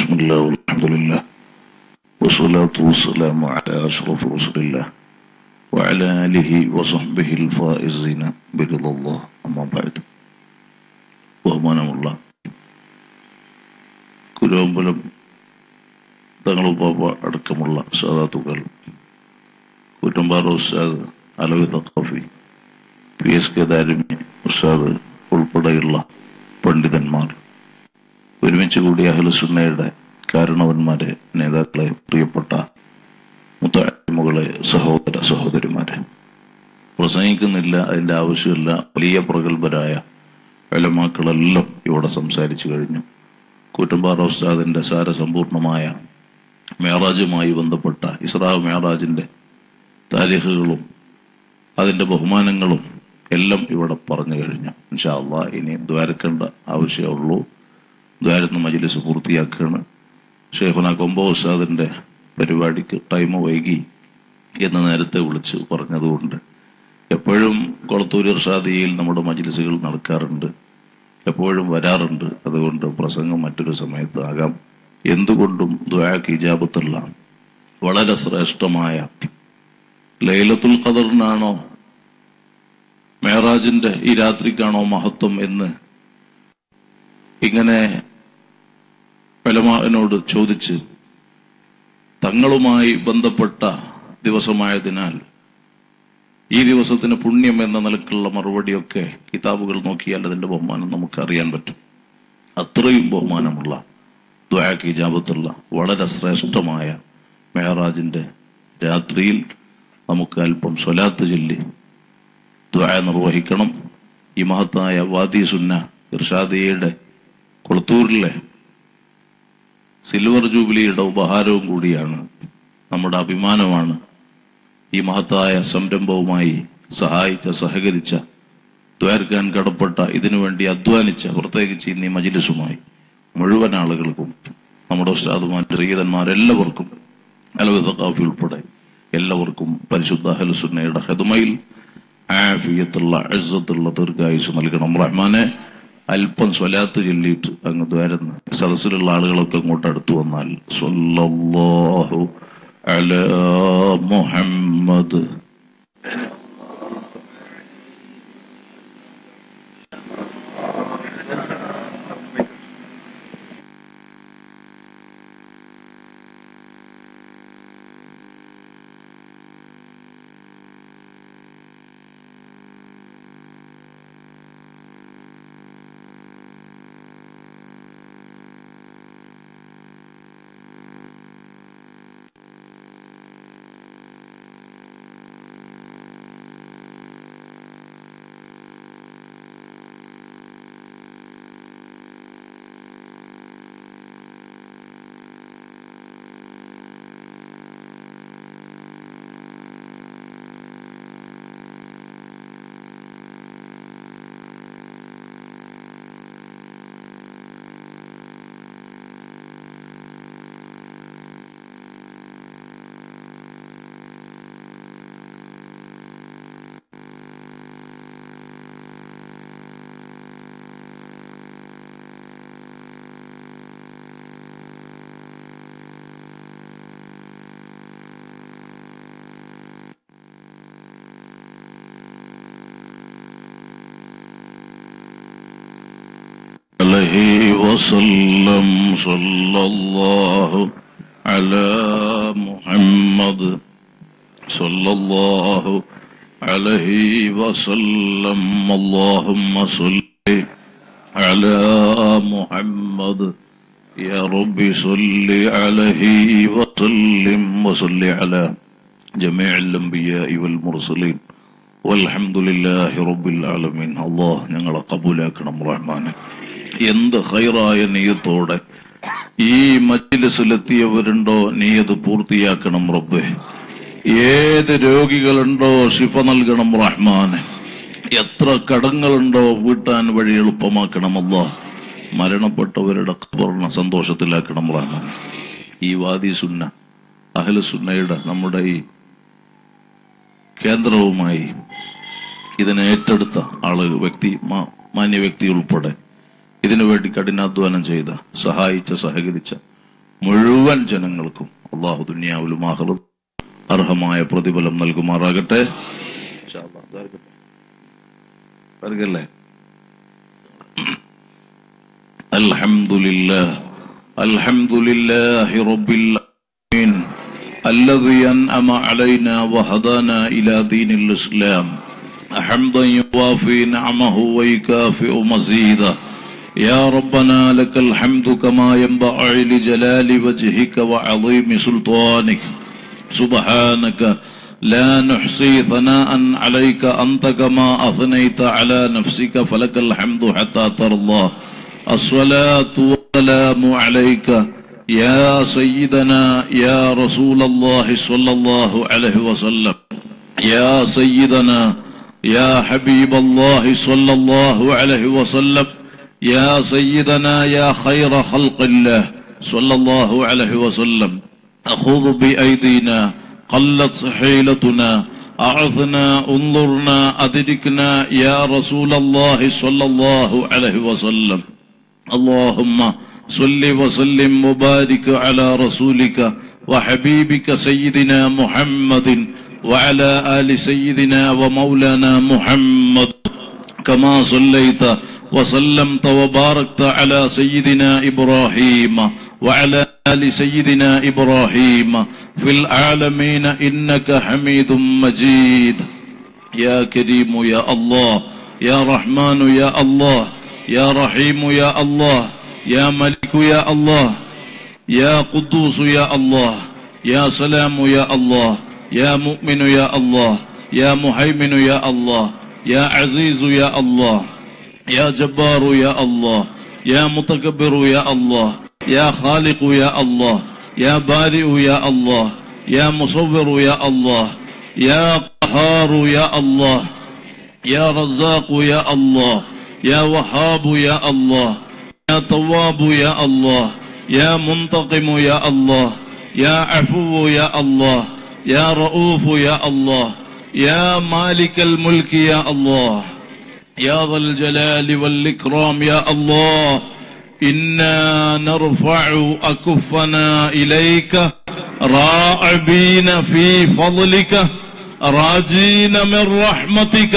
بسم الله والحمد لله والصلاة والسلام على أشرف رسول الله وعلى آله وصحبه الفائزين برضا الله أما بعد ബഹുമാനമുള്ള കുരുവമ്പലം തങ്ങളുപ്പാപ്പ അടക്കമുള്ള സാധാത്തുക്കൾ Kuttampara Ustad Alavi Thaqafi P S K Darimi Ustad ഉൾപ്പെടെയുള്ള പണ്ഡിതന്മാർ ഒരുമിച്ച് കൂടിയ അഹ്ലുസുന്നയുടെ കാരണവന്മാരെ നേതാക്കളെ പ്രിയപ്പെട്ട മുത്തമുകളെ സഹോദര സഹോദരിമാരെ പ്രസംഗിക്കുന്നില്ല അതിന്റെ ആവശ്യമില്ല വലിയ പ്രഗത്ഭരായ വിലമാക്കളെല്ലാം ഇവിടെ സംസാരിച്ചു കഴിഞ്ഞു കൂറ്റമ്പാറ ഉസ്താദിന്റെ സാരസമ്പൂർണമായ മേറാജുമായി ബന്ധപ്പെട്ട ഇസ്രാ മേറാജിന്റെ താരിഖുകളും അതിന്റെ ബഹുമാനങ്ങളും എല്ലാം ഇവിടെ പറഞ്ഞു കഴിഞ്ഞു ഇൻഷാ അള്ളാ ഇനി ദ്വാരക്കേണ്ട ആവശ്യമുള്ളൂ ദ്വാരന്ന് മജിലിസ് പൂർത്തിയാക്കുകയാണ് ഷെയ്ഖുന കൊമ്പോ ഉസ്താദിന്റെ പരിപാടിക്ക് ടൈം വൈകി എന്ന് നേരത്തെ വിളിച്ച് പറഞ്ഞതുകൊണ്ട് എപ്പോഴും കൊളത്തൂർ ഇർഷാദിയിൽ നമ്മുടെ മജിലിസുകൾ നടക്കാറുണ്ട് എപ്പോഴും വരാറുണ്ട് അതുകൊണ്ട് പ്രസംഗം മറ്റൊരു സമയത്ത് ആകാം എന്തുകൊണ്ടും ദ്വാക്ക് ഇജാബത്തുള്ള വളരെ ശ്രേഷ്ഠമായ ലൈലത്തുൽ ഖദറിനാണോ മേറാജിന്റെ ഈ രാത്രിക്കാണോ മഹത്വം എന്ന് ഇങ്ങനെ പലമാനോട് ചോദിച്ച് തങ്ങളുമായി ബന്ധപ്പെട്ട ദിവസമായതിനാൽ ഈ ദിവസത്തിന് പുണ്യം എന്ന നിലക്കുള്ള മറുപടിയൊക്കെ കിതാബുകൾ നോക്കിയാൽ അതിന്റെ ബഹുമാനം നമുക്ക് അറിയാൻ പറ്റും അത്രയും ബഹുമാനമുള്ള ദ്വാക്ക് ഇജാബത്തുള്ള വളരെ ശ്രേഷ്ഠമായ മെഹറാജിന്റെ രാത്രിയിൽ നമുക്ക് അല്പം സ്വലാത്ത് ചൊല്ലി ദ്വാ നിർവഹിക്കണം ഈ മഹത്തായ വാദി സുന്ന ഇർഷാദിയുടെ കൊളത്തൂരിലെ സിൽവർ ജൂബിലിയുടെ ഉപഹാരവും കൂടിയാണ് നമ്മുടെ അഭിമാനമാണ് ഈ മഹത്തായ സംരംഭവുമായി സഹായിച്ച സഹകരിച്ച ദ്വാരക്കാൻ കടപ്പെട്ട ഇതിനുവേണ്ടി അധ്വാനിച്ച പ്രത്യേകിച്ച് ഇന്ന് ഈ മജിലിസുമായി മുഴുവൻ ആളുകൾക്കും നമ്മുടെ ഉസ്താദുമാർ ചെറിയതന്മാരെല്ലാവർക്കും അലവിദാഫി ഉൾപ്പെടെ എല്ലാവർക്കും പരിശുദ്ധ ഹലുസുന്നയുടെ ഹെതുമയിൽ ആഫിയത്തുള്ള അഴ്സത്തുള്ള ദീർഘായുസ് നൽകണം റഹ്മാനെ അല്പം സ്വലാത്ത് ചൊല്ലിയിട്ട് അങ്ങ് ദ്വാരന്ന് സദസ്സിലുള്ള ആളുകളൊക്കെ അങ്ങോട്ട് അടുത്തു വന്നാൽ സ്വല്ലല്ലാഹു അലാ മുഹമ്മദ് عليه وسلم صلى الله على محمد صلى الله عليه وسلم اللهم صل على محمد يا رب صل عليه وسلم وصل على جميع الأنبياء والمرسلين والحمد لله رب العالمين الله ഞങ്ങളെ കബൂലാക്കണം റഹ്മാനെ എന്ത് ഹൈറായ നീയത്തോടെ ഈ മജ്ലിസിലെത്തിയവരുണ്ടോ നീയത് പൂർത്തിയാക്കണം റബ്ബെ ഏത് രോഗികളുണ്ടോ ശിഫ നൽകണം റഹ്മാന് എത്ര കടങ്ങളുണ്ടോ വീട്ടാൻ വഴി എളുപ്പമാക്കണം അല്ലാ മരണപ്പെട്ടവരുടെ ഖബറിനെ സന്തോഷത്തിലാക്കണം റഹ്മാൻ ഈ വാദി സുന്ന അഹ്ല സുന്നയുടെ നമ്മുടെ ഈ കേന്ദ്രവുമായി ഇതിനെ ഏറ്റെടുത്ത ആള് വ്യക്തി മാ- മാന്യ വ്യക്തി ഉൾപ്പെടെ ഇതിനുവേണ്ടി കഠിനാധ്വാനം ചെയ്ത സഹായിച്ച സഹകരിച്ച മുഴുവൻ ജനങ്ങൾക്കും അള്ളാഹു ദുനിയാവിലും ആഹ്റം അർഹമായ പ്രതിഫലം നൽകുമാറാകട്ടെ ഇൻഷാ അല്ലാഹ്. ഇതാർക്കട്ടെ. ഇതാർക്കല്ലേ? الحمد لله الحمد لله رب العالمين الذي أنعم علينا وهدانا إلى دين الإسلام حمدا يوافي نعمه ويكافئ مزيدا يا ربنا لك الحمد كما ينبغي لجلال وجهك وعظيم سلطانك سبحانك لا نحصي ثناء عليك أنت كما أثنيت على نفسك فلك الحمد حتى ترضى الصلاة والسلام عليك يا سيدنا يا رسول الله صلى الله عليه وسلم يا سيدنا يا حبيب الله صلى الله عليه وسلم يا سيدنا يا خير خلق الله صلى الله عليه وسلم أخذ بأيدينا قلت حيلتنا أعثنا انظرنا أدركنا يا رسول الله صلى الله عليه وسلم اللهم صل وسلم وبارك على رسولك وحبيبك سيدنا محمد وعلى آل سيدنا ومولانا محمد كما صليت وسلمت وباركت على سيدنا إبراهيم وعلى آل سيدنا إبراهيم في العالمين إنك حميد مجيد يا كريم يا الله يا رحمن يا الله يا رحيم يا الله يا ملك يا الله يا قدوس يا الله يا سلام يا الله يا مؤمن يا الله يا مهيمن يا الله يا عزيز يا الله يا جبار يا الله يا متكبر يا الله يا خالق يا الله يا بارئ يا الله يا مصور يا الله يا قهار يا الله يا رزاق يا الله يا وهاب يا الله يا تواب يا الله يا منتقم يا الله يا عفو يا الله يا رؤوف يا الله يا مالك الملك يا الله يا ذا الجلال والإكرام يا الله إنا نرفع أكفنا إليك راعبين في فضلك راجين من رحمتك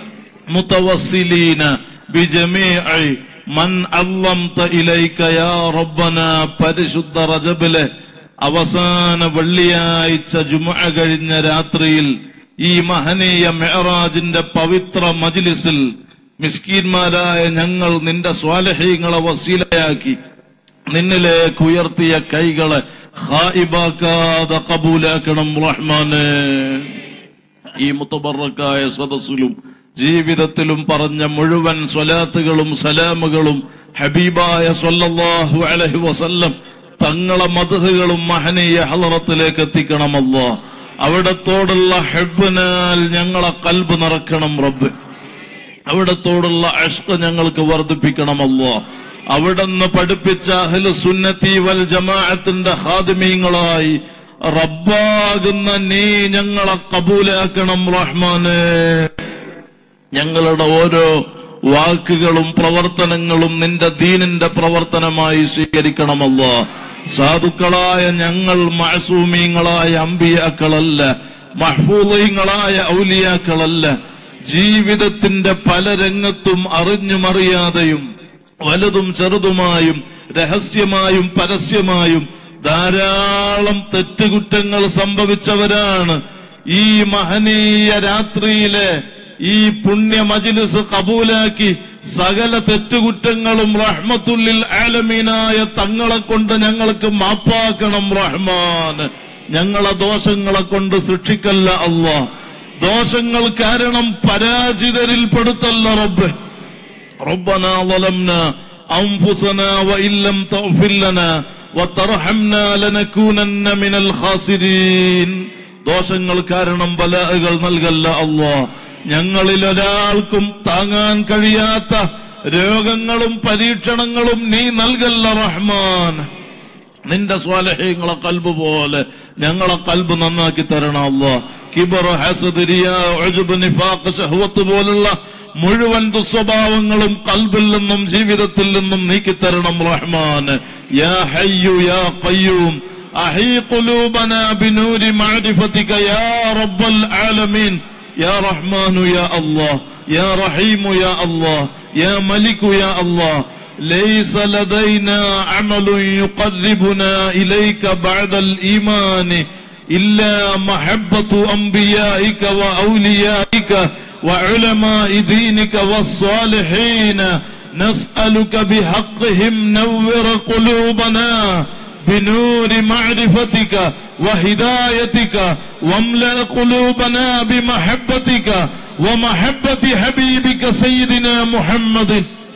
متوسلين بجميع من علمت إليك يا ربنا പരിശുദ്ധ റജബിലെ അവസാന വെള്ളിയാഴ്ച ജുമുഅ കഴിഞ്ഞ രാത്രിയിൽ ഈ മഹനീയ മെഹറാജിന്റെ പവിത്ര മജ്ലിസിൽ മിസ്കീന്മാരായ ഞങ്ങൾ നിന്റെ സ്വാലഹീങ്ങളെ വസീലയാക്കി നിന്നിലേക്ക് ഉയർത്തിയ കൈകളെ ഹായിബാക്കാതെ കബൂലാക്കണം റഹ്മാനെ ഈ മുത്തബറക്കായ സദസ്സിലും ജീവിതത്തിലും പറഞ്ഞ മുഴുവൻ സ്വലാത്തുകളും സലാമുകളും ഹബീബായ സ്വല്ലല്ലാഹു അലൈഹി വസല്ലം തങ്ങളെ മധുകളും മഹനീയ ഹലറത്തിലേക്ക് എത്തിക്കണമല്ലോ അവിടത്തോടുള്ള ഹെബിനാൽ ഞങ്ങളെ കൽബ് നിറക്കണം റബ്ബ് അവിടത്തോടുള്ള അഷ്ക ഞങ്ങൾക്ക് വർദ്ധിപ്പിക്കണമല്ലോ അവിടുന്ന് പഠിപ്പിച്ച അഹ്ലു സുന്നത്തി വൽ ജമാഅത്തിന്റെ ഹാദിമീങ്ങളായി റബ്ബാകുന്ന നീ ഞങ്ങളെ കബൂലാക്കണം റഹ്മാനെ ഞങ്ങളുടെ ഓരോ വാക്കുകളും പ്രവർത്തനങ്ങളും നിന്റെ ദീനിന്റെ പ്രവർത്തനമായി സ്വീകരിക്കണമല്ലോ സാധുക്കളായ ഞങ്ങൾ മഹസൂമീങ്ങളായ അമ്പിയാക്കളല്ല മഹ്ഫൂലീങ്ങളായ ഔലിയാക്കളല്ല ജീവിതത്തിന്റെ പല രംഗത്തും അറിഞ്ഞും അറിയാതെയും വലുതും ചെറുതുമായും രഹസ്യമായും പരസ്യമായും ധാരാളം തെറ്റുകുറ്റങ്ങൾ സംഭവിച്ചവരാണ് ഈ മഹനീയ രാത്രിയിലെ ഈ പുണ്യ മജിലിസ് കബൂലാക്കി സകല തെറ്റുകുറ്റങ്ങളും റഹ്മത്തുല്ലിൽ ആലമീനായ തങ്ങളെ കൊണ്ട് ഞങ്ങൾക്ക് മാപ്പാക്കണം റഹ്മാൻ ഞങ്ങളെ ദോഷങ്ങളെ കൊണ്ട് ശിക്ഷിക്കല്ല അല്ലാ ദോഷങ്ങൾ കാരണം പരാജിതരിൽ പെടുത്തല്ല റബ്ബ് ربنا ظلمنا أنفسنا وإن لم تغفر لنا وترحمنا لنكونن من الخاسرين ദോഷങ്ങൾ കാരണം ബലാഹുകൾ നൽകല്ല അള്ളാ ഞങ്ങളിൽ ഒരാൾക്കും താങ്ങാൻ കഴിയാത്ത രോഗങ്ങളും പരീക്ഷണങ്ങളും നീ നൽകല്ല റഹ്മാൻ നിന്റെ സ്വാലഹ്യങ്ങളെ കൽബ് പോലെ ഞങ്ങളെ കൽബ് നന്നാക്കി തരണം അല്ലാ കിബർ ഹസദ് റിയാ ഉജ്ബ് നിഫാഖ് ശഹ്വത്ത് പോലുള്ള മുഴുവൻ ദുസ്വഭാവങ്ങളും കൽബിൽ നിന്നും ജീവിതത്തിൽ നിന്നും നീക്കിത്തരണം റഹ്മാൻ യാ ഹയ്യു യാ ഖയ്യൂം അഹീ ഖുലൂബനാ ബിനൂരി മഅരിഫതിക യാ റബ്ബൽ ആലമീൻ യാ റഹ്മാനു യാ അല്ലാഹ് യാ റഹീമു യാ അല്ലാഹ് യാ മലികു യാ അല്ലാഹ് ليس لدينا عمل يقربنا إليك بعد الإيمان إلا محبة أنبيائك وأوليائك وعلماء دينك والصالحين نسألك بحقهم نور قلوبنا بنور معرفتك وهدايتك واملأ قلوبنا بمحبتك ومحبة حبيبك سيدنا محمد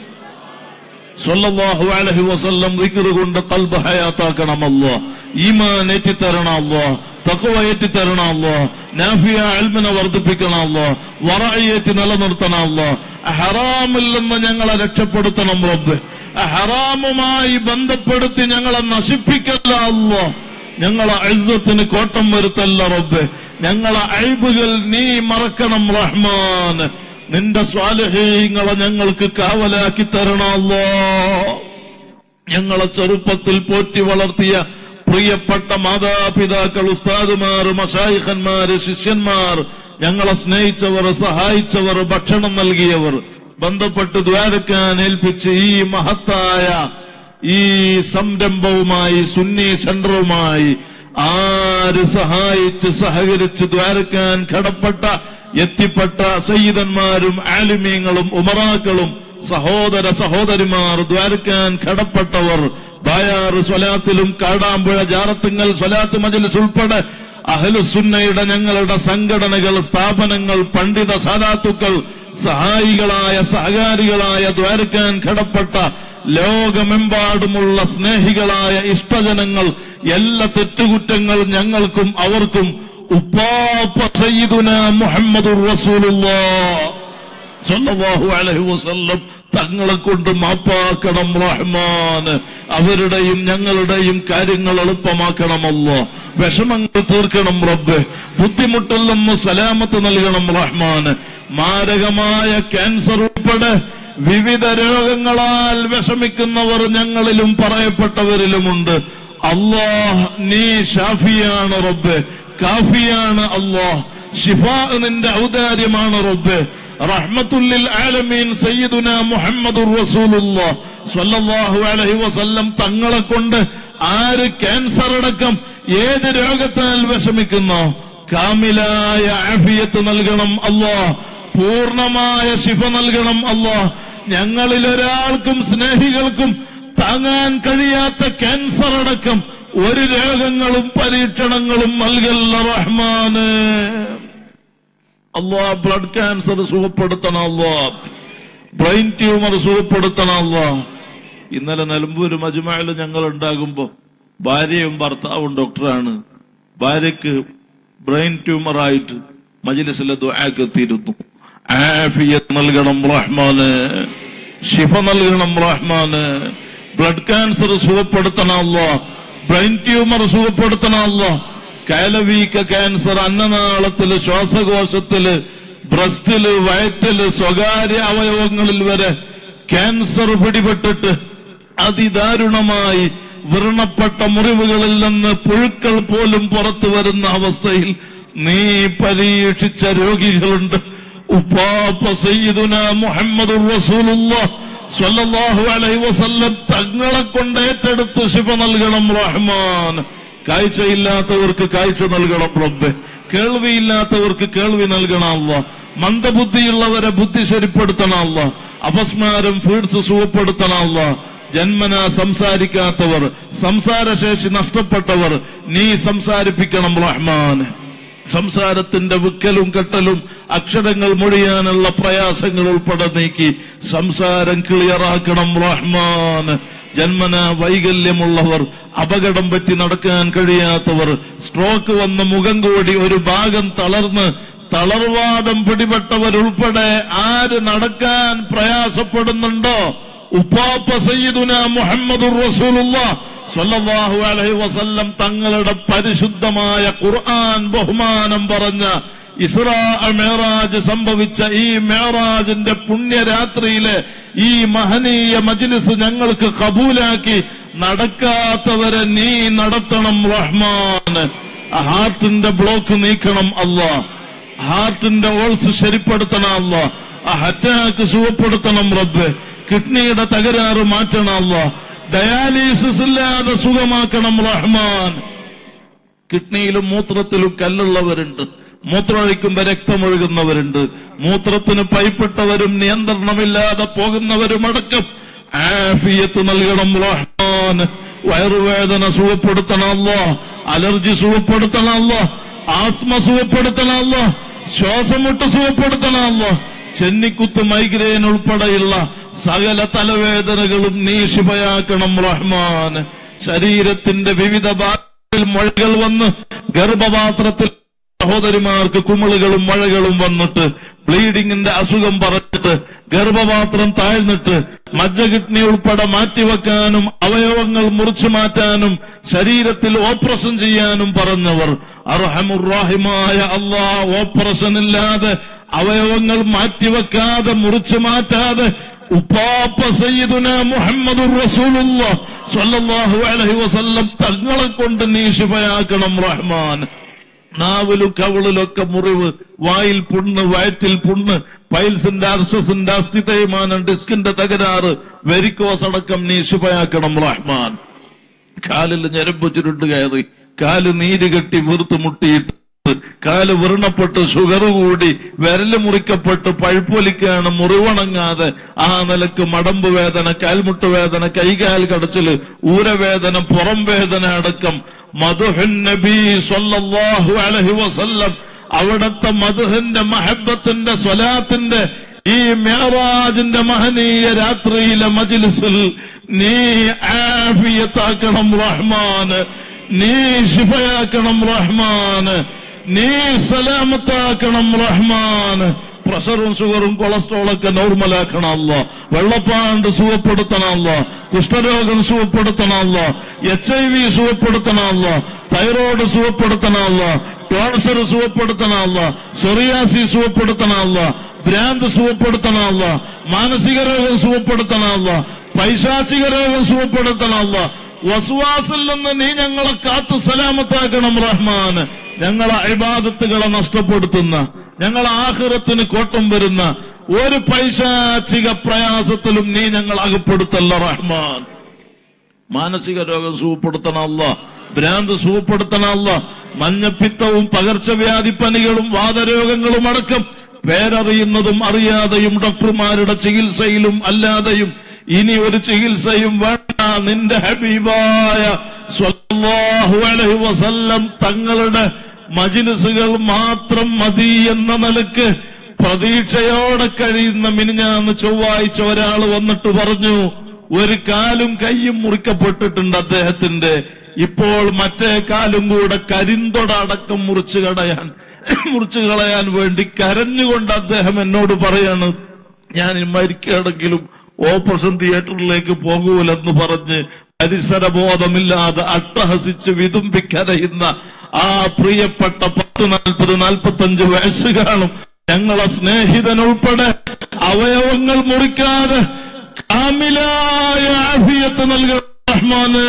സല്ലല്ലാഹു അലൈഹി വസല്ലം ദിക്ർ കൊണ്ട് കൽബ് ഹയാത്താക്കണം അല്ലാ ഈമാൻ ഏറ്റിത്തരണം അല്ലാ തഖ്വ ഏറ്റിത്തരണം അല്ലാ നാഫിയ ഇൽമിനെ വർദ്ധിപ്പിക്കണം അല്ലാ വറഅയേറ്റി നിലനിർത്തണം അല്ലാ ഹറാമിൽ നിന്ന് ഞങ്ങളെ രക്ഷപ്പെടുത്തണം റബ്ബ് ഹറാമുമായി ബന്ധപ്പെടുത്തി ഞങ്ങളെ നശിപ്പിക്കല്ല അല്ലാ ഞങ്ങളെ ഇസ്സത്തിന് കോട്ടം വരുത്തല്ല റബ്ബ് ഞങ്ങളെ അഴിബുകൾ നീ മറക്കണം റഹ്മാൻ നിന്റെ സ്വാലഹീങ്ങളെ ഞങ്ങൾക്ക് കാവലാക്കി തരണമല്ലോ ഞങ്ങളെ ചെറുപ്പത്തിൽ പോറ്റി വളർത്തിയ പ്രിയപ്പെട്ട മാതാപിതാക്കൾ ഉസ്താദുമാർ മഷായിഖന്മാര് ശിഷ്യന്മാർ ഞങ്ങളെ സ്നേഹിച്ചവർ സഹായിച്ചവർ ഭക്ഷണം നൽകിയവർ ബന്ധപ്പെട്ട് ദ്വാരക്കാൻ ഏൽപ്പിച്ച് ഈ മഹത്തായ ഈ സംരംഭവുമായി സുന്നി സെന്ററുമായി ആര് സഹായിച്ച് സഹകരിച്ച് ദ്വാരക്കാൻ കടപ്പെട്ട എത്തിപ്പെട്ട സയ്യിദന്മാരും ആലിമീങ്ങളും ഉമറാക്കളും സഹോദര സഹോദരിമാർ ദ്വാരക്കാൻ കടപ്പെട്ടവർ ബായാറ് സ്വലാത്തിലും കാടാമ്പുഴ ജാറത്തുങ്ങൽ സ്വലാത്ത് മജലിസ് ഉൾപ്പെടെ അഹലുസുന്നയുടെ ഞങ്ങളുടെ സംഘടനകൾ സ്ഥാപനങ്ങൾ പണ്ഡിത സാധാത്തുക്കൾ സഹായികളായ സഹകാരികളായ ദ്വാരക്കാൻ കടപ്പെട്ട ലോകമെമ്പാടുമുള്ള സ്നേഹികളായ ഇഷ്ടജനങ്ങൾ എല്ലാ തെറ്റുകുറ്റങ്ങൾ ഞങ്ങൾക്കും അവർക്കും ഉപ്പാപ്പ സയ്യിദുന മുഹമ്മദുർ റസൂലുള്ളാഹ് സല്ലല്ലാഹു അലൈഹി വസല്ലം തങ്ങളെ കൊണ്ട് മാപ്പാക്കണം റഹ്മാൻ അവരുടെയും ഞങ്ങളുടെയും കാര്യങ്ങൾ എളുപ്പമാക്കണമല്ലോ വിഷമങ്ങൾ തീർക്കണം റബ്ബ് ബുദ്ധിമുട്ടിൽ നിന്ന് സലാമത്ത് നൽകണം റഹ്മാൻ മാരകമായ ക്യാൻസർ ഉൾപ്പെടെ വിവിധ രോഗങ്ങളാൽ വിഷമിക്കുന്നവർ ഞങ്ങളിലും പറയപ്പെട്ടവരിലുമുണ്ട് അള്ളാഹ് നീ ഷാഫിയാണ് റബ്ബ് കാഫിയാണ് അള്ളാഹ് ഷിഫാ നിന്റെ ഔദാര്യമാണ് റബ്ബ് റഹ്മത്തുല്ലിൽ ആലമീൻ സയ്യിദുന മുഹമ്മദുർ റസൂലുള്ളാഹ് സ്വല്ലല്ലാഹു അലൈഹി വസല്ലം തങ്ങളെ കൊണ്ട് ആര് ക്യാൻസർ അടക്കം ഏത് രോഗത്താൽ വിഷമിക്കുന്നോ കാമിലായ ആഫിയത്ത് നൽകണം അല്ലാഹ് പൂർണ്ണമായ ശിഫ നൽകണം അല്ലാഹ് ഞങ്ങളിൽ ഒരാൾക്കും സ്നേഹികൾക്കും താങ്ങാൻ കഴിയാത്ത ക്യാൻസർ അടക്കം ഒരു രോഗങ്ങളും പരീക്ഷണങ്ങളും നൽകല്ല റഹ്മാന് അള്ളാ ബ്ലഡ് ക്യാൻസർ സുഖപ്പെടുത്തണം അള്ളാ ബ്രെയിൻ ട്യൂമർ സുഖപ്പെടുത്തണം അള്ളാ ഇന്നലെ നിലമ്പൂര് മജുമായിൽ ഞങ്ങൾ ഉണ്ടാകുമ്പോ ഭാര്യയും ഭർത്താവും ഡോക്ടറാണ് ഭാര്യക്ക് ബ്രെയിൻ ട്യൂമർ ആയിട്ട് മജിലിസിലെ ദുആക്ക് എത്തിയിരുന്നു ആഫിയത്ത് നൽകണം റഹ്മാന് ശിഫ നൽകണം റഹ്മാന് ബ്ലഡ് ക്യാൻസർ സുഖപ്പെടുത്തണം അല്ലോ ബ്രെയിൻ ട്യൂമർ സുഖപ്പെടുത്തണം അല്ലോ കയലവീക്ക ക്യാൻസർ അന്നനാളത്തില് ശ്വാസകോശത്തില് ബ്രസ്റ്റില് വയറ്റില് സ്വകാര്യ അവയവങ്ങളിൽ വരെ ക്യാൻസർ പിടിപെട്ടിട്ട് അതിദാരുണമായി വ്രണപ്പെട്ട മുറിവുകളിൽ നിന്ന് പുഴുക്കൾ പോലും പുറത്തു വരുന്ന അവസ്ഥയിൽ നീ പരീക്ഷിച്ച രോഗികളുണ്ട് ഉപ്പാപ്പ സയ്യിദുന മുഹമ്മദ് റസൂലുള്ളാഹ് സ്വല്ലല്ലാഹു അലൈഹി വസല്ലം തങ്ങളെ കൊണ്ട് ഏറ്റെടുത്ത് ശിഫ നൽകണം റഹ്മാൻ കാഴ്ചയില്ലാത്തവർക്ക് കാഴ്ച നൽകണം റബ്ബെ കേൾവിയില്ലാത്തവർക്ക് കേൾവി നൽകണം അല്ല മന്ദബുദ്ധിയുള്ളവരെ ബുദ്ധി ശരിപ്പെടുത്തണം അല്ല അപസ്മാരം ഫീഡ്സ് സുഖപ്പെടുത്തണം അല്ല ജന്മന സംസാരിക്കാത്തവർ സംസാരശേഷി നഷ്ടപ്പെട്ടവർ നീ സംസാരിപ്പിക്കണം റഹ്മാൻ സംസാരത്തിന്റെ വിക്കലും കെട്ടലും അക്ഷരങ്ങൾ മൊഴിയാനുള്ള പ്രയാസങ്ങൾ ഉൾപ്പെടെ നീക്കി സംസാരം ക്ലിയറാക്കണം റഹ്മാൻ ജന്മന വൈകല്യമുള്ളവർ അപകടം പറ്റി നടക്കാൻ കഴിയാത്തവർ സ്ട്രോക്ക് വന്ന് മുഖം കൂടി ഒരു ഭാഗം തളർന്ന് തളർവാദം പിടിപെട്ടവരുൾപ്പെടെ ആര് നടക്കാൻ പ്രയാസപ്പെടുന്നുണ്ടോ ഉപ്പാപ്പ സയ്യിദുന മുഹമ്മദുർ റസൂലുള്ളാഹ് സ്വല്ലല്ലാഹു അലൈഹി വസല്ലം തങ്ങളുടെ പരിശുദ്ധമായ ഖുർആൻ ബഹുമാനം പറഞ്ഞ ഇസ്രാ മേറാജ് സംഭവിച്ച ഈ മേറാജിന്റെ പുണ്യരാത്രിയിലെ ഈ മഹനീയ മജ്ലിസ് ഞങ്ങൾക്ക് കബൂലാക്കി നടക്കാത്തവരെ നീ നടത്തണം റഹ്മാൻ ഹാർട്ടിന്റെ ബ്ലോക്ക് നീക്കണം അല്ലാ ഹാർട്ടിന്റെ ഓൾസ് ശരിപ്പെടുത്തണം അല്ല ആ അറ്റാക്ക് സുഖപ്പെടുത്തണം റബ്ബ് കിഡ്നിയുടെ തകരാറ് മാറ്റണം അല്ല ഡയാലിസിസ് ഇല്ലാതെ സുഖമാക്കണം റഹ്മാൻ കിഡ്നിയിലും മൂത്രത്തിലും കല്ലുള്ളവരുണ്ട് മൂത്രമൊഴിക്കുമ്പോ രക്തമൊഴുകുന്നവരുണ്ട് മൂത്രത്തിന് പൈപ്പിട്ടവരും നിയന്ത്രണമില്ലാതെ പോകുന്നവരും അടക്കം ആഫിയത്ത് നൽകണം റഹ്മാൻ വയറുവേദന സുഖപ്പെടുത്തണമല്ലോ അലർജി സുഖപ്പെടുത്തണമല്ലോ ആസ്മ സുഖപ്പെടുത്തണമല്ലോ ശ്വാസമുട്ട് സുഖപ്പെടുത്തണമല്ലോ ചെന്നിക്കുത്ത് മൈഗ്രെയിൻ ഉൾപ്പെടെയുള്ള സകല തലവേദനകളും നീ ശിവയാക്കണം റഹ്മാൻ ശരീരത്തിന്റെ വിവിധ ഭാഗങ്ങളിൽ മുഴകൾ വന്ന് ഗർഭപാത്രത്തിൽ സഹോദരിമാർക്ക് കുമിളുകളും മഴകളും വന്നിട്ട് ബ്ലീഡിങ്ങിന്റെ അസുഖം പറഞ്ഞിട്ട് ഗർഭപാത്രം താഴ്ന്നിട്ട് മജ്ജ കിഡ്നി ഉൾപ്പെടെ മാറ്റിവെക്കാനും അവയവങ്ങൾ മുറിച്ചു മാറ്റാനും ശരീരത്തിൽ ഓപ്പറേഷൻ ചെയ്യാനും പറഞ്ഞവർ അർഹമുറാഹിമായ അള്ളാ ഓപ്പറേഷൻ ഇല്ലാതെ അവയവങ്ങൾ മാറ്റിവെക്കാതെ മുറിച്ചു മാറ്റാതെ ഉപ്പാപ്പ സയ്യിദുന മുഹമ്മദ് റസൂലുള്ള സ്വല്ലല്ലാഹു അലൈഹി വസല്ലം തങ്ങളെ കൊണ്ട് നീ ശിഫയാക്കണം റഹ്മാൻ നാവിലും കവിളിലൊക്കെ മുറിവ് വായിൽ പുണ്ണ് വയറ്റിൽ പുണ്ണ് പൈൽസിന്റെ അർസസിന്റെ അസ്ഥി തേയ്മാനം ഡിസ്കിന്റെ തകരാറ് വെരിക്കോസ് അടക്കം നീ ശുഭയാക്കണം റഹ്മാൻ കാലിൽ ഞരമ്പ് ചുരുണ്ട് കയറി കാല് നീര് കെട്ടി വീർത്ത് മുട്ടിയിട്ട് കാല് വ്രണപ്പെട്ട് ഷുഗർ കൂടി വിരല് മുറിക്കപ്പെട്ട് പഴുപ്പൊലിക്കാണ് മുറിവണങ്ങാതെ ആ നിലക്ക് മടമ്പ് വേദന കാൽമുട്ട് വേദന കൈകാൽ കടച്ചില് ഊരവേദന പുറം വേദന അടക്കം മധുഹൻ നബി സ്വല്ലല്ലാഹു അലൈഹി വസല്ലം അവിടത്തെ മധുഹന്റെ മഹബത്തിന്റെ സ്വലാത്തിന്റെ ഈ മേറാജിന്റെ മഹനീയ രാത്രിയിലെ മജിലിസിൽ നീ ആഫിയത്താക്കണം റഹ്മാന് നീ ശിഫയാക്കണം റഹ്മാന് നീ സലാമത്താക്കണം റഹ്മാന് പ്രഷറും ഷുഗറും കൊളസ്ട്രോളൊക്കെ നോർമലാക്കണം അല്ല വെള്ളപ്പാണ്ട് സുഖപ്പെടുത്തണം അല്ല കുഷ്ഠരോഗം സുഖപ്പെടുത്തണം അല്ല എച്ച് ഐ വി സുഖപ്പെടുത്തണം അല്ല തൈറോയ്ഡ് സുഖപ്പെടുത്തണം അല്ല ക്യാൻസർ സുഖപ്പെടുത്തണം അല്ല സൊറിയാസി സുഖപ്പെടുത്തണം അല്ല ഭ്രാന്ത് സുഖപ്പെടുത്തണം അല്ല മാനസിക രോഗം സുഖപ്പെടുത്തണം അല്ല പൈശാചിക രോഗം സുഖപ്പെടുത്തണം അല്ല വസുവാസിൽ നിന്ന് നീ ഞങ്ങളെ കാത്തു സലാമത്താക്കണം റഹ്മാൻ ഞങ്ങളെ ഇബാദത്തുകളെ നഷ്ടപ്പെടുത്തുന്ന ഞങ്ങളെ ആഹ്റത്തിന് കോട്ടം വരുന്ന ഒരു പൈശാചിക പ്രയാസത്തിലും നീ ഞങ്ങൾ അകപ്പെടുത്തല്ല റഹ്മാൻ മാനസിക രോഗം സുഖപ്പെടുത്തണമല്ല ഭ്രാന്ത് സുഖപ്പെടുത്തണമല്ല മഞ്ഞപ്പിത്തവും പകർച്ചവ്യാധി പനികളും വാതരോഗങ്ങളും അടക്കം പേരറിയുന്നതും അറിയാതെയും ഡോക്ടർമാരുടെ ചികിത്സയിലും അല്ലാതെയും ഇനി ഒരു ചികിത്സയും വേണ്ട നിന്റെ ഹബീബായ സ്വല്ലല്ലാഹു അലൈഹി വസല്ലം തങ്ങളുടെ മജിലിസുകൾ മാത്രം മതി എന്ന നിലക്ക് പ്രതീക്ഷയോടെ കഴിയുന്ന മിനിഞ്ഞാന്ന് ചൊവ്വാഴ്ച ഒരാൾ വന്നിട്ട് പറഞ്ഞു ഒരു കാലും കൈയും മുറിക്കപ്പെട്ടിട്ടുണ്ട് അദ്ദേഹത്തിന്റെ ഇപ്പോൾ മറ്റേ കാലും കൂടെ കരിന്തൊട അടക്കം മുറിച്ചു കളയാൻ മുറിച്ചു കളയാൻ വേണ്ടി കരഞ്ഞുകൊണ്ട് അദ്ദേഹം എന്നോട് പറയാണ് ഞാൻ മരിക്കുകയാണെങ്കിലും ഓപ്പറേഷൻ തിയേറ്ററിലേക്ക് പോകൂലെന്ന് പറഞ്ഞ് പരിസരബോധമില്ലാതെ അട്ടഹസിച്ച് വിതുമ്പിക്കരയുന്ന ആ പ്രിയപ്പെട്ട പത്ത് നാൽപ്പത് നാൽപ്പത്തഞ്ച് വയസ്സ് കാണും ഞങ്ങളെ സ്നേഹിതൻ ഉൾപ്പെടെ അവയവങ്ങൾ മുറിക്കാതെ കാമിലായ ആഫിയത്ത് നൽകുന്ന റഹ്മാന്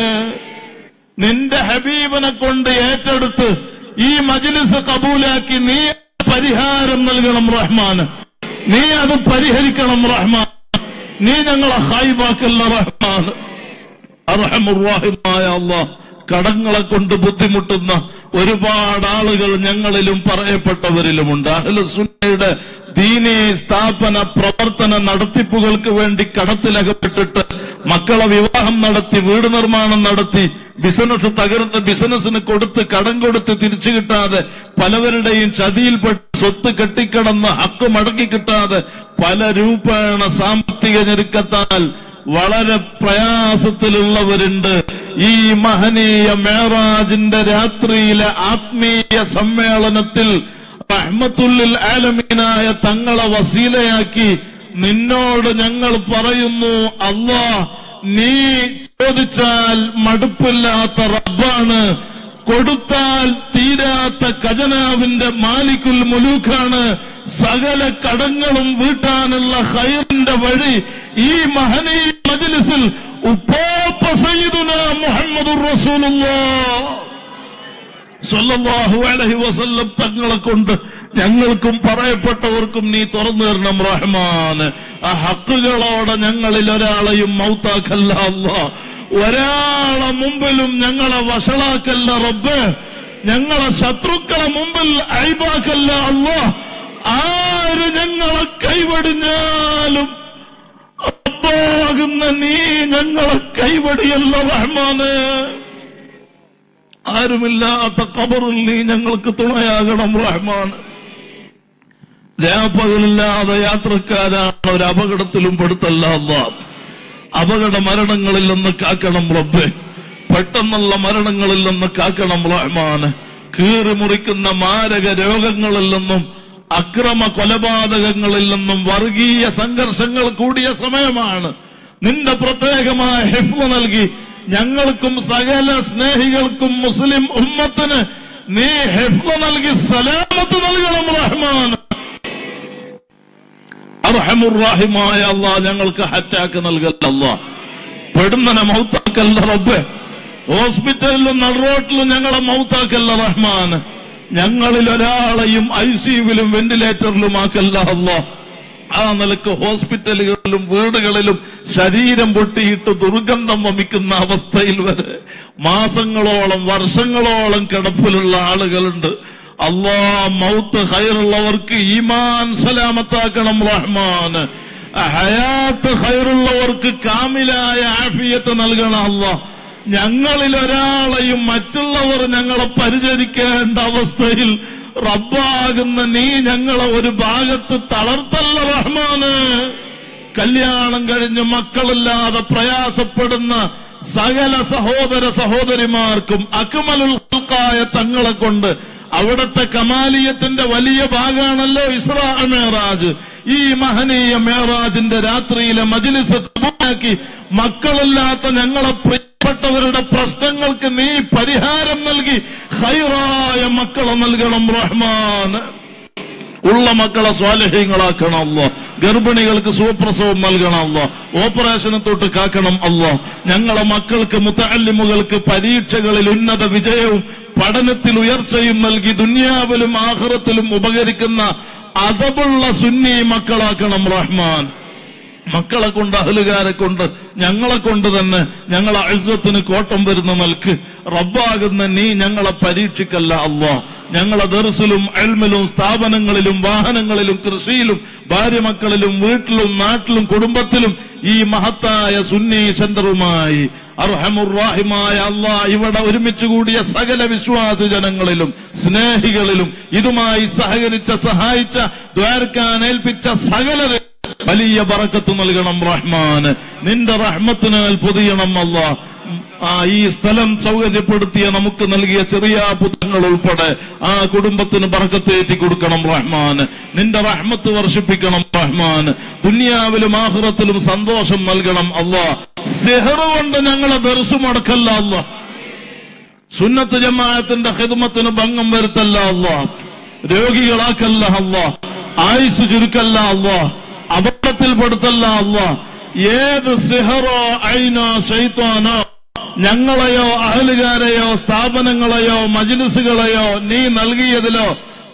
നിന്റെ ഹബീബനെ കൊണ്ട് ഏറ്റെടുത്ത് ഈ മജ്ലിസ് കബൂലാക്കി നീ പരിഹാരം നൽകണം റഹ്മാന് നീ അത് പരിഹരിക്കണം റഹ്മാൻ നീ ഞങ്ങളെ ഹായിബാക്കല്ല റഹ്മാൻ അർഹമുറാഹിമായ അള്ളാഹ് കടങ്ങളെ കൊണ്ട് ബുദ്ധിമുട്ടുന്ന ഒരുപാട് ആളുകൾ ഞങ്ങളിലും പറയപ്പെട്ടവരിലുമുണ്ട് അഹ്ലുസുന്നയുടെ ദീനീ സ്ഥാപന പ്രവർത്തന നടത്തിപ്പുകൾക്ക് വേണ്ടി കടത്തിലകപ്പെട്ടിട്ട് മക്കളെ വിവാഹം നടത്തി വീട് നിർമ്മാണം നടത്തി ബിസിനസ് തകർന്ന് ബിസിനസ്സിന് കൊടുത്ത് കടം കൊടുത്ത് തിരിച്ചു കിട്ടാതെ പലവരുടെയും ചതിയിൽപ്പെട്ട് സ്വത്ത് കെട്ടിക്കിടന്ന് ഹക്ക് മടക്കി കിട്ടാതെ പല രൂപേണ സാമ്പത്തിക ഞെരുക്കത്താൽ വളരെ പ്രയാസത്തിലുള്ളവരുണ്ട് ഈ മഹനീയ മേറാജിന്റെ രാത്രിയിലെ ആത്മീയ സമ്മേളനത്തിൽ റഹ്മത്തുല്ലിൽ ആലമീനായ തങ്ങളെ വസീലയാക്കി നിന്നോട് ഞങ്ങൾ പറയുന്നു അല്ലാ നീ ചോദിച്ചാൽ മടുപ്പില്ലാത്ത റബ്ബാണ് കൊടുത്താൽ തീരാത്ത ഖജനാവിന്റെ മാലിക്കുൽ മുലൂക്കാണ് സകല കടങ്ങളും വീട്ടാനുള്ള ഹൈറിന്റെ വഴി ഈ മഹനീയ മജ്ലിസിൽ ഉപ്പോപ്പ സയ്യിദുന മുഹമ്മദുർ റസൂലുള്ളാഹ് സല്ലല്ലാഹു അലൈഹി വസല്ലം തങ്ങളെ കൊണ്ട് ഞങ്ങൾക്കും പറയപ്പെട്ടവർക്കും നീ തുറന്നു തരണം റഹ്മാന് ആ ഹക്കുകളോടെ ഞങ്ങളിൽ ഒരാളെയും മൗത്താക്കല്ല അല്ല ഒരാളെ മുമ്പിലും ഞങ്ങളെ വഷളാക്കല്ല റബ്ബ് ഞങ്ങളെ ശത്രുക്കളെ മുമ്പിൽ അഴിബാക്കല്ല അല്ല ആര് ഞങ്ങളെ കൈവടിഞ്ഞാലും റബ്ബാകുന്ന നീ ഞങ്ങളെ കൈവടിയല്ല റഹ്മാന് ആരുമില്ലാത്ത കബറിൽ നീ ഞങ്ങൾക്ക് തുണയാകണം റഹ്മാൻ രാപ്പകലില്ലാതെ യാത്രക്കാരാണ് ഒരു അപകടത്തിലും പെടുത്തല്ല അല്ലാ അപകട മരണങ്ങളിൽ നിന്ന് കാക്കണം റബ്ബെ പെട്ടെന്നുള്ള മരണങ്ങളിൽ നിന്ന് കാക്കണം റഹ്മാന് കീറി മുറിക്കുന്ന മാരക രോഗങ്ങളിൽ നിന്നും അക്രമ കൊലപാതകങ്ങളിൽ നിന്നും വർഗീയ സംഘർഷങ്ങൾ കൂടിയ സമയമാണ് നിന്റെ പ്രത്യേകമായ ഹിഫ്മ നൽകി ഞങ്ങൾക്കും സകല സ്നേഹികൾക്കും മുസ്ലിം ഉമ്മത്തിന് നീ ഹിഫ്മ നൽകി സലാമത്ത് നൽകണം റഹ്മാൻ അർഹമുറാഹിമായ അള്ളാഹ് ഞങ്ങൾക്ക് ഹറ്റാക്ക് നൽകല്ല അള്ളാഹ് പെടുന്നനെ മൗത്താക്കല്ല റബ്ബെ ഹോസ്പിറ്റലിലും നടുറോട്ടിലും ഞങ്ങളെ മൗത്താക്കല്ല റഹ്മാൻ ഞങ്ങളിൽ ഒരാളെയും ഐ സിയുവിലും വെന്റിലേറ്ററിലും ആക്കല്ല അള്ളാഹ് ആ നിലക്ക് ഹോസ്പിറ്റലുകളിലും വീടുകളിലും ശരീരം പൊട്ടിയിട്ട് ദുർഗന്ധം വമിക്കുന്ന അവസ്ഥയിൽ വരെ മാസങ്ങളോളം വർഷങ്ങളോളം കിടപ്പിലുള്ള ആളുകളുണ്ട് അള്ളാ മൗത്ത് ഹൈറുള്ളവർക്ക് ഈമാൻ സലാമത്താക്കണം റഹ്മാൻ ഹയാത്ത് ഹൈറുള്ളവർക്ക് കാമിലായ ആഫിയത്ത് നൽകണം അള്ളാഹ് ഞങ്ങളിൽ ഒരാളെയും മറ്റുള്ളവർ ഞങ്ങളെ പരിചരിക്കേണ്ട അവസ്ഥയിൽ റബ്ബാകുന്ന നീ ഞങ്ങളെ ഒരു ഭാഗത്ത് തളർത്തല്ല റഹ്മാന് കല്യാണം കഴിഞ്ഞ് മക്കളില്ലാതെ പ്രയാസപ്പെടുന്ന സകല സഹോദര സഹോദരിമാർക്കും അക്മലുൽ ഖൽഖായ തങ്ങളെ കൊണ്ട് അവിടുത്തെ കമാലിയത്തിന്റെ വലിയ ഭാഗമാണല്ലോ ഇസ്രാ മേറാജ് ഈ മഹനീയ മേറാജിന്റെ രാത്രിയിലെ മജിലിസ് കബൂലാക്കി മക്കളില്ലാത്ത ഞങ്ങളെ പ്രിയപ്പെട്ടവരുടെ പ്രശ്നങ്ങൾക്ക് നീ പരിഹാരം നൽകി ഹൈറായ മക്കളെ നൽകണം റഹ്മാൻ ഉള്ള മക്കളെ സ്വാലഹ്യങ്ങളാക്കണം അല്ലോ ഗർഭിണികൾക്ക് സുഖപ്രസവം നൽകണം അല്ലോ ഓപ്പറേഷനെ തൊട്ട് കാക്കണം അല്ലോ ഞങ്ങളെ മക്കൾക്ക് മുത്തല്ലിമുകൾക്ക് പരീക്ഷകളിൽ ഉന്നത വിജയവും പഠനത്തിൽ ഉയർച്ചയും നൽകി ദുന്യാവിലും ആഹ്റത്തിലും ഉപകരിക്കുന്ന അതബുള്ള സുന്നി മക്കളാക്കണം റഹ്മാൻ മക്കളെ കൊണ്ട് അഹലുകാരെ കൊണ്ട് ഞങ്ങളെ കൊണ്ട് തന്നെ ഞങ്ങളെ അഴുസത്തിന് കോട്ടം വരുന്ന നൽക്ക് റബ്ബാകുന്ന നീ ഞങ്ങളെ പരീക്ഷിക്കല്ല അള്ളാ ഞങ്ങളെ ദർസിലും എൽമിലും സ്ഥാപനങ്ങളിലും വാഹനങ്ങളിലും കൃഷിയിലും ഭാര്യമക്കളിലും വീട്ടിലും നാട്ടിലും കുടുംബത്തിലും ഈ മഹത്തായ സുന്നി സെന്ററുമായി അർഹമുറാഹിമായ അള്ളാ ഇവിടെ ഒരുമിച്ച് കൂടിയ സകല വിശ്വാസ ജനങ്ങളിലും സ്നേഹികളിലും ഇതുമായി സഹകരിച്ച സഹായിച്ച ദ്വാരക്കാൻ ഏൽപ്പിച്ച സകലരെ വലിയ ബറക്കത്ത് നൽകണം റഹ്മാന് നിന്റെ റഹ്മത്തിനാൽ പൊതിയണം അല്ല ആ ഈ സ്ഥലം സൗകര്യപ്പെടുത്തിയ നമുക്ക് നൽകിയ ചെറിയ പുത്രങ്ങൾ ഉൾപ്പെടെ ആ കുടുംബത്തിന് ബറക്കത്തേറ്റി കൊടുക്കണം റഹ്മാന് നിന്റെ റഹ്മത്ത് വർഷിപ്പിക്കണം റഹ്മാന് ദുനിയാവിലും ആഹ്റത്തിലും സന്തോഷം നൽകണം അല്ലാ സെഹർ കൊണ്ട് ഞങ്ങളെ ദർശമടക്കല്ല അല്ല സുന്നത്ത് ജമാഅത്തിന്റെ ഹിദ്മത്തിന് ഭംഗം വരുത്തല്ല അല്ല രോഗികളാക്കല്ല അല്ല ആയുസ് ചുരുക്കല്ല അല്ല അപകടത്തിൽപ്പെടുത്തല്ല അല്ല ഏത് സിഹറോ ഐനോ ശൈത്താനോ ഞങ്ങളെയോ അഹലുകാരെയോ സ്ഥാപനങ്ങളെയോ മജിലിസുകളെയോ നീ നൽകിയതിലോ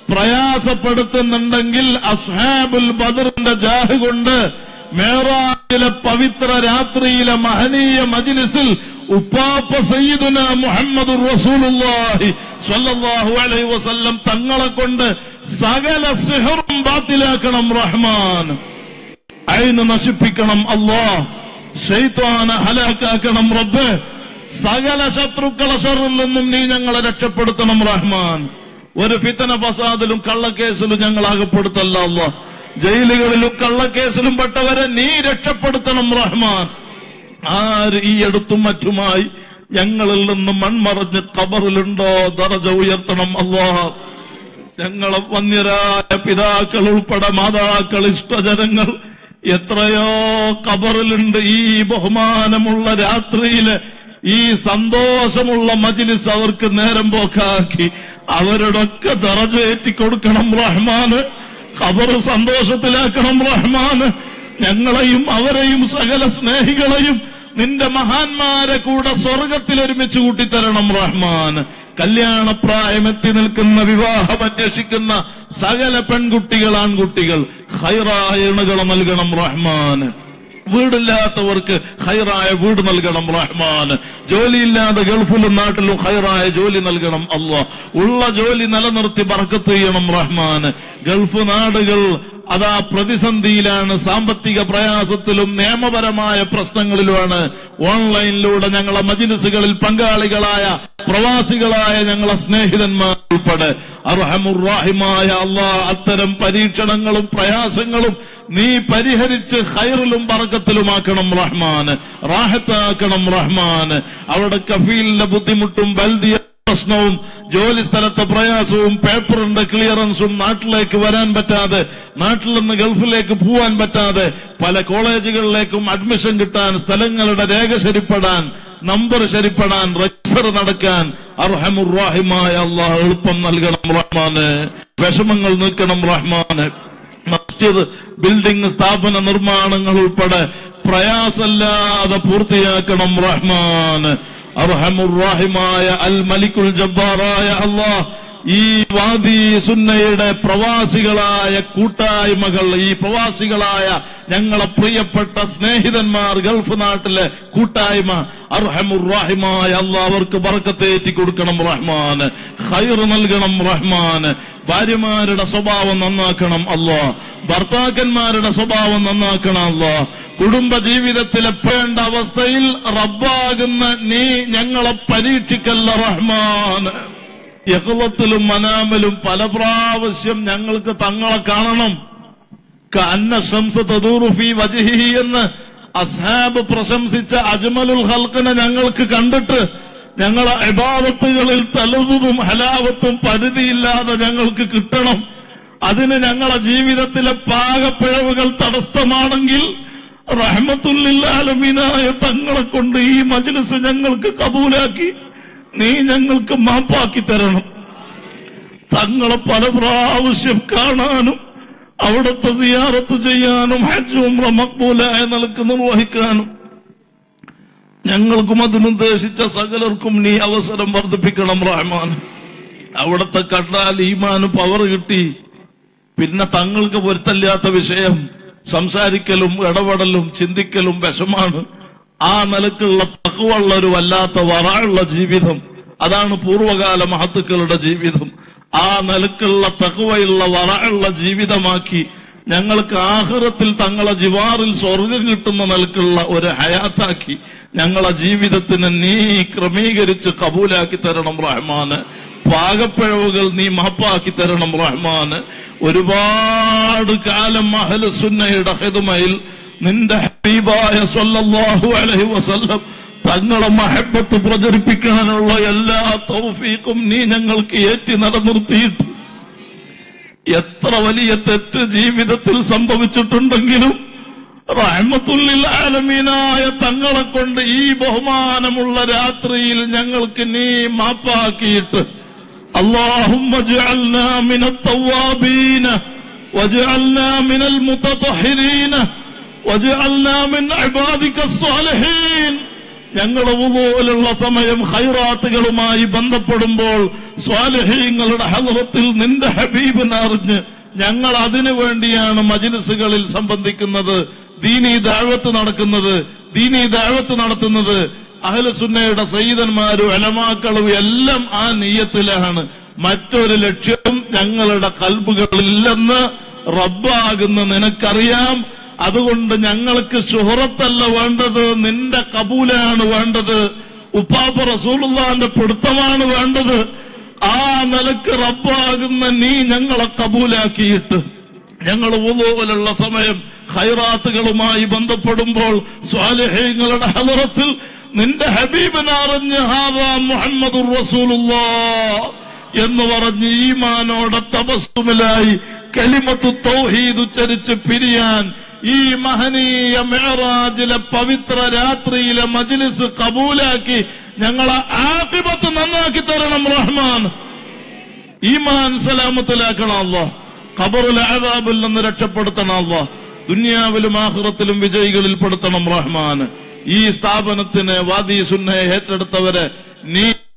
പ്രയാസപ്പെടുത്തുന്നുണ്ടെങ്കിൽ അസ്ഹാബുൽ ബദറിന്റെ ജാഹ് കൊണ്ട് മേറാജിലെ പവിത്ര രാത്രിയിലെ മഹനീയ മജിലിസിൽ ഉപ്പാപ്പ സയ്യിദുന മുഹമ്മദ് റസൂലുള്ളാഹി സ്വല്ലല്ലാഹു അലൈഹി വസല്ലം തങ്ങളെ കൊണ്ട് സകല സിഹറും ബാത്തിലാക്കണം റഹ്മാൻ അയിന് നശിപ്പിക്കണം അല്ലാ ഷെയ്ത്വാന ഹലാക്കാക്കണം റബ്ബ് സകല ശത്രുക്കളെ ഷറിൽ നിന്നും നീ ഞങ്ങളെ രക്ഷപ്പെടുത്തണം റഹ്മാൻ ഒരു ഫിത്തന ഫസാദിലും കള്ളക്കേസിലും ഞങ്ങൾ അകപ്പെടുത്തല്ല അല്ലാ ജയിലുകളിലും കള്ളക്കേസിലും പെട്ടവരെ നീ രക്ഷപ്പെടുത്തണം റഹ്മാൻ ആര് ഈ അടുത്തും മറ്റുമായി ഞങ്ങളിൽ നിന്ന് മൺമറഞ്ഞ് കബറിലുണ്ടോ ദറജ ഉയർത്തണം അല്ലാഹ് ഞങ്ങളെ വന്യരായ പിതാക്കൾ ഉൾപ്പെടെ മാതാക്കൾ ഇഷ്ടജനങ്ങൾ എത്രയോ കബറിലുണ്ട് ഈ ബഹുമാനമുള്ള രാത്രിയില് ഈ സന്തോഷമുള്ള മജിലിസ് അവർക്ക് നേരം പോക്കാക്കി അവരോടൊക്കെ ദറജേറ്റി കൊടുക്കണം റഹ്മാന് ഖബർ സന്തോഷത്തിലാക്കണം റഹ്മാന് ഞങ്ങളെയും അവരെയും സകല സ്നേഹികളെയും നിന്റെ മഹാന്മാരെ കൂടെ സ്വർഗത്തിൽ ഒരുമിച്ച് കൂട്ടിത്തരണം റഹ്മാൻ കല്യാണപ്രായമെത്തി നിൽക്കുന്ന വിവാഹം അന്വേഷിക്കുന്ന സകല പെൺകുട്ടികൾ ആൺകുട്ടികൾ ഹൈറായ ഇണകൾ നൽകണം റഹ്മാൻ വീടില്ലാത്തവർക്ക് ഹൈറായ വീട് നൽകണം റഹ്മാൻ ജോലിയില്ലാതെ ഗൾഫിലും നാട്ടിലും ഹൈറായ ജോലി നൽകണം അള്ളാഹ് ഉള്ള ജോലി നിലനിർത്തി ബർക്കത്ത് ചെയ്യണം റഹ്മാൻ ഗൾഫ് നാടുകൾ അതാ പ്രതിസന്ധിയിലാണ് സാമ്പത്തിക പ്രയാസത്തിലും നിയമപരമായ പ്രശ്നങ്ങളിലുമാണ് ഓൺലൈനിലൂടെ ഞങ്ങളെ മജിലിസുകളിൽ പങ്കാളികളായ പ്രവാസികളായ ഞങ്ങളെ സ്നേഹിതന്മാർ ഉൾപ്പെടെ അർഹമുറാഹിമായ അള്ളാഹ് അത്തരം പരീക്ഷണങ്ങളും പ്രയാസങ്ങളും നീ പരിഹരിച്ച് ഹൈറിലും പറക്കത്തിലുമാക്കണം റഹ്മാന് റാഹത്താക്കണം റഹ്മാന് അവിടെ കഫീലിന്റെ ബുദ്ധിമുട്ടും ബൽദിയ പ്രശ്നവും ജോലി സ്ഥലത്തെ പ്രയാസവും പേപ്പറിന്റെ ക്ലിയറൻസും നാട്ടിലേക്ക് വരാൻ പറ്റാതെ നാട്ടിൽ നിന്ന് ഗൾഫിലേക്ക് പോവാൻ പറ്റാതെ പല കോളേജുകളിലേക്കും അഡ്മിഷൻ കിട്ടാൻ സ്ഥലങ്ങളുടെ രേഖ ശരിപ്പെടാൻ നമ്പർ ശരിപ്പെടാൻ രജിസ്റ്റർ നടക്കാൻ അർഹമുറാഹിമായ അള്ളാഹ് എളുപ്പം നൽകണം റഹ്മാന് വിഷമങ്ങൾ നീക്കണം റഹ്മാന് മസ്ജിദ് ബിൽഡിംഗ് സ്ഥാപന നിർമ്മാണങ്ങൾ ഉൾപ്പെടെ പ്രയാസല്ലാതെ പൂർത്തിയാക്കണം റഹ്മാന് അർഹമുറാഹിമായ അൽ മലിക്കുൽ ജബ്ബാറായ അള്ളാഹ് ഈ വാദി സുന്നയുടെ പ്രവാസികളായ കൂട്ടായ്മകൾ ഈ പ്രവാസികളായ ഞങ്ങളെ പ്രിയപ്പെട്ട സ്നേഹിതന്മാർ ഗൾഫ് നാട്ടിലെ കൂട്ടായ്മ അർഹമുറാഹിമായ അള്ളാഹ് അവർക്ക് ബർക്കത്തേറ്റി കൊടുക്കണം റഹ്മാന് ഖൈർ നൽകണം റഹ്മാന് ഭാര്യമാരുടെ സ്വഭാവം നന്നാക്കണം അല്ലോ ഭർത്താക്കന്മാരുടെ സ്വഭാവം നന്നാക്കണം അല്ലോ കുടുംബ ജീവിതത്തിൽ എപ്പോഴേണ്ട അവസ്ഥയിൽ റബ്ബാകുന്ന നീ ഞങ്ങളെ പരീക്ഷിക്കല്ല റഹ്മാന് യഹുവത്തിലും മനാമലും പല പ്രാവശ്യം ഞങ്ങൾക്ക് തങ്ങളെ കാണണം അന്ന ശംസ തദൂറുഫി വജഹി എന്ന് അസ്ഹാബ് പ്രശംസിച്ച അജ്മലുൽ ഹൽക്കിനെ ഞങ്ങൾക്ക് കണ്ടിട്ട് ഞങ്ങളെ ഇബാദത്തുകളിൽ തലതും ഹലാവത്തും പരിധിയില്ലാതെ ഞങ്ങൾക്ക് കിട്ടണം അതിന് ഞങ്ങളെ ജീവിതത്തിലെ പാകപ്പിഴവുകൾ തടസ്സമാണെങ്കിൽ റഹ്മത്തുല്ലാലമീനായ തങ്ങളെ കൊണ്ട് ഈ മജ്ലിസ് ഞങ്ങൾക്ക് കബൂലാക്കി നീ ഞങ്ങൾക്ക് മാപ്പാക്കി തരണം തങ്ങളെ പല പ്രാവശ്യം കാണാനും അവിടുത്തെ സിയാറത്ത് ചെയ്യാനും ഹജ്ജും മക്ബൂലായ നിലക്ക് നിർവഹിക്കാനും ഞങ്ങൾക്കും അതിനുദ്ദേശിച്ച സകലർക്കും നീ അവസരം വർദ്ധിപ്പിക്കണം റഹ്മാൻ അവിടുത്തെ കണ്ടാൽ ഈമാന് പവർ കിട്ടി പിന്നെ തങ്ങൾക്ക് പൊരുത്തല്ലാത്ത വിഷയം സംസാരിക്കലും ഇടപെടലും ചിന്തിക്കലും വിഷമാണ് ആ നിലക്കുള്ള തക്കുവുള്ള ഒരു വല്ലാത്ത വറായുള്ള ജീവിതം അതാണ് പൂർവകാല മഹത്തുക്കളുടെ ജീവിതം ആ നിലക്കുള്ള തക്കുവയുള്ള വറായുള്ള ജീവിതമാക്കി ഞങ്ങൾക്ക് ആഹ്റത്തിൽ തങ്ങളെ ജിവാറിൽ സ്വർഗം കിട്ടുന്ന നിലക്കുള്ള ഒരു ഹയാത്താക്കി ഞങ്ങളെ ജീവിതത്തിന് നീ ക്രമീകരിച്ച് കബൂലാക്കി തരണം റഹ്മാന് പാകപ്പിഴവുകൾ നീ മാപ്പാക്കി തരണം റഹ്മാന് ഒരുപാട് കാലം അഹലസുന്നയുടെ ഹിതുമയിൽ നിന്റെ ഹബീബായ സല്ലല്ലാഹു അലൈഹി വസല്ലം തങ്ങളെ മഹബത്ത് പ്രചരിപ്പിക്കാനുള്ള എല്ലാ തൗഫീഖും നീ ഞങ്ങൾക്ക് ഏറ്റി നിലനിർത്തിയിട്ട് എത്ര വലിയ തെറ്റ് ജീവിതത്തിൽ സംഭവിച്ചിട്ടുണ്ടെങ്കിലും റഹ്മത്തുല്ലിൽ ആലമീനായ തങ്ങളെ കൊണ്ട് ഈ ബഹുമാനമുള്ള രാത്രിയിൽ ഞങ്ങൾക്ക് നീ മാപ്പാക്കിയിട്ട് اللهم اجعلنا من التوابين واجعلنا من المتطهرين واجعلنا من عبادك الصالحين ഞങ്ങളുടെ ഉപോലുള്ള സമയം ഹൈറാത്തുകളുമായി ബന്ധപ്പെടുമ്പോൾ സ്വാലഹീങ്ങളുടെ ഹലറത്തിൽ നിന്റെ ഹബീബിനെ അറിഞ്ഞ് ഞങ്ങൾ അതിനു വേണ്ടിയാണ് മജിലിസുകളിൽ സംബന്ധിക്കുന്നത് ദീനീ ദാഴ്വത്ത് നടക്കുന്നത് ദീനീ ദാഴ്വത്ത് നടത്തുന്നത് അഹലസുന്നയുടെ സയ്യിദന്മാരും അലമാക്കളും എല്ലാം ആ നീയത്തിലാണ് മറ്റൊരു ലക്ഷ്യം ഞങ്ങളുടെ കൽബുകളില്ലെന്ന് റബ്ബാകുന്ന നിനക്കറിയാം അതുകൊണ്ട് ഞങ്ങൾക്ക് ശുഹറത്തല്ല വേണ്ടത് നിന്റെ കബൂലാണ് വേണ്ടത് ഉപ്പാപ്പ റസൂലുള്ളാന്റെ പിടുത്തമാണ് വേണ്ടത് ആ നിലക്ക് റബ്ബാകുന്ന നീ ഞങ്ങളെ കബൂലാക്കിയിട്ട് ഞങ്ങൾ ഉപോലുള്ള സമയം ഹൈറാത്തുകളുമായി ബന്ധപ്പെടുമ്പോൾ സ്വാലിഹ്യങ്ങളുടെ ഹലറത്തിൽ നിന്റെ ഹബീബിനറിഞ്ഞ് ഹാദാ മുഹമ്മദ് റസൂലുള്ളാ എന്ന് പറഞ്ഞ് ഈമാനോടെ തപസ്സുമിലായി കലിമത്തു തൗഹീദ് ഉച്ചരിച്ച് പിരിയാൻ ഈ മഹനീയ മേറാജിലെ പവിത്ര രാത്രിയിലെ മജ്ലിസ് കബൂലാക്കി ഞങ്ങളെ ആക്കിബത്ത് നന്നാക്കി തരണം റഹ്മാൻ ഈമാൻ സലാമത്തിലാക്കണം അല്ലോ ഖബറിലെ അതാബിൽ നിന്ന് രക്ഷപ്പെടുത്തണം അല്ലോ ദുനിയാവിലും ആഹ്റത്തിലും വിജയികളിൽ പെടുത്തണം റഹ്മാൻ ഈ സ്ഥാപനത്തിന് വാദി സുന്നെ ഏറ്റെടുത്തവരെ നീ